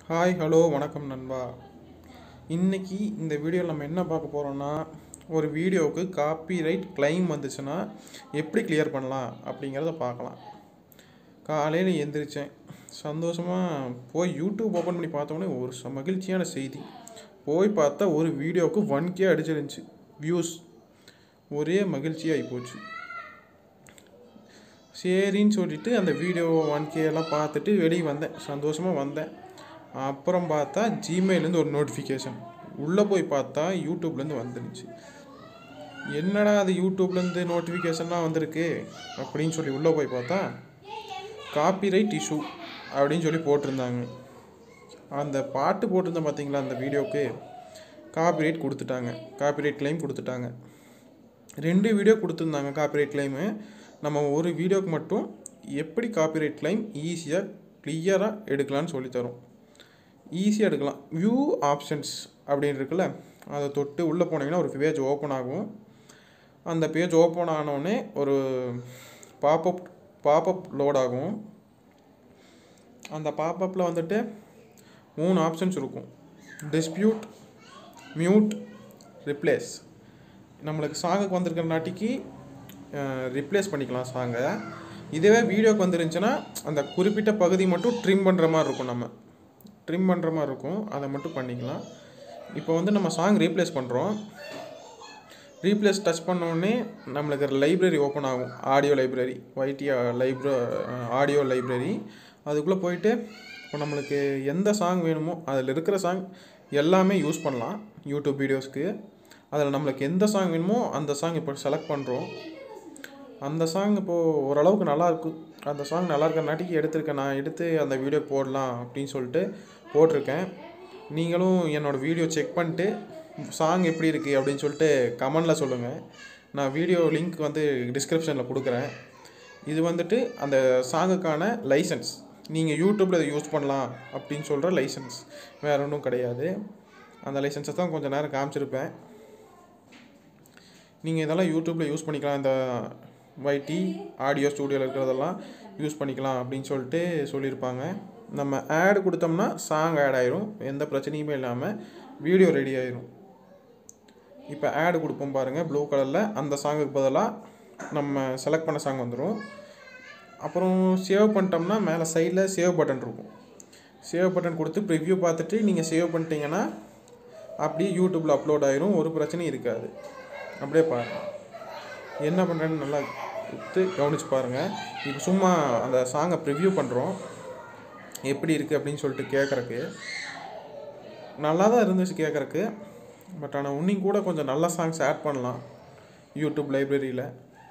hi hello வணக்கம் நண்பா இன்னைக்கு இந்த வீடியோவில் நம்ம என்ன பார்க்க போகிறோம்னா ஒரு வீடியோவுக்கு காப்பிரைட் claim வந்துச்சுன்னா எப்படி கிளியர் பண்ணலாம் அப்படிங்கிறத பார்க்கலாம் காலையில் எந்திரிச்சேன் சந்தோஷமாக போய் யூடியூப் ஓப்பன் பண்ணி பார்த்தோன்னே ஒரு ச- மகிழ்ச்சியான செய்தி போய் பார்த்தா ஒரு வீடியோவுக்கு ஒன் கே அடிச்சிருந்துச்சு வியூஸ் ஒரே மகிழ்ச்சியாகி போச்சு சரின்னு சொல்லிட்டு அந்த வீடியோ ஒன் கே எல்லாம் பார்த்துட்டு வெளியே வந்தேன் சந்தோஷமாக வந்தேன் அப்புறம் பார்த்தா ஜிமெயிலேருந்து ஒரு நோட்டிஃபிகேஷன் உள்ளே போய் பார்த்தா யூடியூப்லேருந்து வந்துருந்துச்சு என்னடா அது யூடியூப்லேருந்து நோட்டிஃபிகேஷன்லாம் வந்திருக்கு அப்படின்னு சொல்லி உள்ளே போய் பார்த்தா காப்பிரைட் இஷ்யூ அப்படின்னு சொல்லி போட்டிருந்தாங்க அந்த பாட்டு போட்டிருந்தேன் பார்த்தீங்களா அந்த வீடியோவுக்கு காப்பிரைட் கொடுத்துட்டாங்க காப்பிரைட் claim கொடுத்துட்டாங்க ரெண்டு வீடியோ கொடுத்துருந்தாங்க காப்பிரைட் கிளைமு நம்ம ஒரு வீடியோக்கு மட்டும் எப்படி காப்பிரைட் கிளைம் ஈஸியாக கிளியராக எடுக்கலாம்னு சொல்லித்தரோம் ஈஸியாக எடுக்கலாம் வியூ ஆப்ஷன்ஸ் அப்படின்னு இருக்குல்ல அதை தொட்டு உள்ளே போனீங்கன்னா ஒரு பேஜ் ஓப்பன் ஆகும் அந்த பேஜ் ஓப்பன் ஆனோடனே ஒரு பாப்பப் பாப்பப் லோட் ஆகும் அந்த பாப்பப்பில் வந்துட்டு மூணு ஆப்ஷன்ஸ் இருக்கும் டிஸ்பியூட் மியூட் ரிப்ளேஸ் நம்மளுக்கு சாங்குக்கு வந்திருக்கிற நாட்டிக்கு ரிப்ளேஸ் பண்ணிக்கலாம் சாங்கை இதுவே வீடியோக்கு வந்துருந்துச்சுன்னா அந்த குறிப்பிட்ட பகுதி மட்டும் ட்ரிம் பண்ணுற மாதிரி இருக்கும் நம்ம ட்ரிம் பண்ணுற மாதிரி இருக்கும் அதை மட்டும் பண்ணிக்கலாம் இப்போ வந்து நம்ம சாங் ரீப்ளேஸ் பண்ணுறோம் ரீப்ளேஸ் டச் உடனே நம்மளுக்கு லைப்ரரி ஓப்பன் ஆகும் ஆடியோ லைப்ரரி ஒய்டி லைப்ர ஆடியோ லைப்ரரி அதுக்குள்ளே போயிட்டு இப்போ நம்மளுக்கு எந்த சாங் வேணுமோ அதில் இருக்கிற சாங் எல்லாமே யூஸ் பண்ணலாம் யூடியூப் வீடியோஸ்க்கு அதில் நம்மளுக்கு எந்த சாங் வேணுமோ அந்த சாங் இப்போ செலக்ட் பண்ணுறோம் அந்த சாங் இப்போது ஓரளவுக்கு நல்லா இருக்கு அந்த சாங் நல்லா இருக்கிறனாட்டிக்கு எடுத்திருக்கேன் நான் எடுத்து அந்த வீடியோ போடலாம் அப்படின்னு சொல்லிட்டு போட்டிருக்கேன் நீங்களும் என்னோடய வீடியோ செக் பண்ணிட்டு சாங் எப்படி இருக்குது அப்படின்னு சொல்லிட்டு கமெண்டில் சொல்லுங்கள் நான் வீடியோ லிங்க் வந்து டிஸ்கிரிப்ஷனில் கொடுக்குறேன் இது வந்துட்டு அந்த சாங்குக்கான லைசன்ஸ் நீங்கள் யூடியூப்பில் இதை யூஸ் பண்ணலாம் அப்படின்னு சொல்கிற லைசன்ஸ் வேறு ஒன்றும் கிடையாது அந்த லைசன்ஸை தான் கொஞ்சம் நேரம் காமிச்சிருப்பேன் நீங்கள் இதெல்லாம் யூடியூப்பில் யூஸ் பண்ணிக்கலாம் இந்த வைடி ஆடியோ ஸ்டூடியோவில் இருக்கிறதெல்லாம் யூஸ் பண்ணிக்கலாம் அப்படின்னு சொல்லிட்டு சொல்லியிருப்பாங்க நம்ம ஆட் கொடுத்தோம்னா சாங் ஆட் ஆயிரும் எந்த பிரச்சனையுமே இல்லாமல் வீடியோ ரெடி ஆயிரும் இப்போ ஆட் கொடுப்போம் பாருங்கள் ப்ளூ கலரில் அந்த சாங்குக்கு பதிலாக நம்ம செலக்ட் பண்ண சாங் வந்துடும் அப்புறம் சேவ் பண்ணிட்டோம்னா மேலே சைடில் சேவ் பட்டன் இருக்கும் சேவ் பட்டன் கொடுத்து ப்ரிவ்யூ பார்த்துட்டு நீங்கள் சேவ் பண்ணிட்டீங்கன்னா அப்படியே யூடியூப்பில் அப்லோட் ஆயிரும் ஒரு பிரச்சனையும் இருக்காது அப்படியே பாருங்கள் என்ன பண்ணுறேன்னு நல்லா எடுத்து கவனிச்சு பாருங்கள் இப்போ சும்மா அந்த சாங்கை ப்ரிவ்யூ பண்ணுறோம் எப்படி இருக்குது அப்படின்னு சொல்லிட்டு கேட்குறக்கு நல்லா தான் இருந்துச்சு கேட்குறக்கு பட் ஆனால் இன்னும் கூட கொஞ்சம் நல்ல சாங்ஸ் ஆட் பண்ணலாம் யூடியூப் லைப்ரரியில்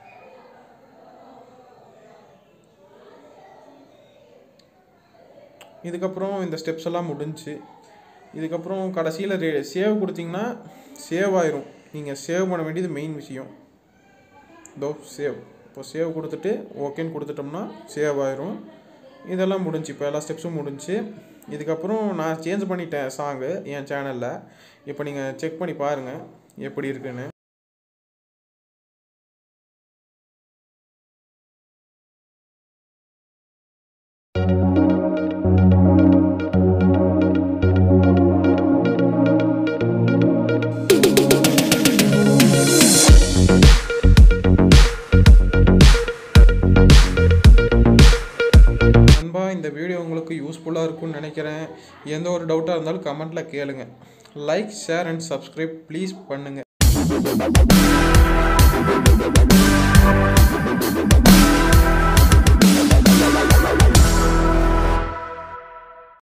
இதுக்கப்புறம் இந்த ஸ்டெப்ஸ் எல்லாம் முடிஞ்சுச்சு இதுக்கப்புறம் கடைசியில் ரே சேவ் கொடுத்தீங்கன்னா சேவ் ஆயிரும் நீங்கள் சேவ் பண்ண வேண்டியது மெயின் விஷயம் இதோ சேவ் இப்போ சேவ் கொடுத்துட்டு ஓகேன்னு கொடுத்துட்டோம்னா சேவ் ஆயிரும் இதெல்லாம் முடிஞ்சு இப்போ எல்லா ஸ்டெப்ஸும் முடிஞ்சு இதுக்கப்புறம் நான் சேஞ்ச் பண்ணிட்டேன் சாங்கு என் சேனலில் இப்போ நீங்கள் செக் பண்ணி பாருங்கள் எப்படி இருக்குன்னு நண்பா இந்த வீடியோ உங்களுக்கு யூஸ்ஃபுல்லாக இருக்கும்னு நினைக்கிறேன் எந்த ஒரு டவுட்டாக இருந்தாலும் கமெண்ட்டில் கேளுங்க like share and subscribe please பண்ணுங்கள்